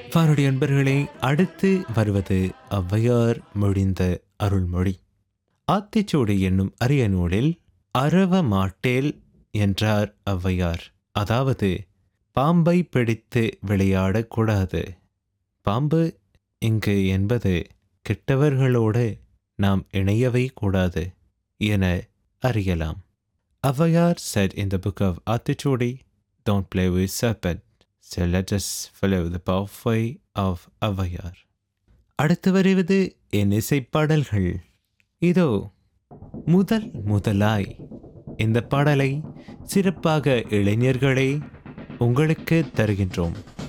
வாருடைய அன்பர்களே அடுத்து வருவது ஔவையார் மொழிந்த அருள்மொழி ஆத்திச்சூடி என்னும் அரிய நூலில் அறவ மாட்டேல் என்றார் ஔவையார் அதாவது பாம்பை பிடித்து விளையாடக்கூடாது பாம்பு இங்கு என்பது கெட்டவர்களோடு நாம் இணையவே கூடாது என அறியலாம் Avvaiyar said in the book of Athichodi, don't play with serpent. So let us follow the pathway of Avvaiyar அடுத்து வருவது என் இசைப்பாடல்கள் இதோ முதல் முதலாய் இந்த பாடலை சிறப்பாக இளைஞர்களே உங்களுக்கு தருகின்றோம்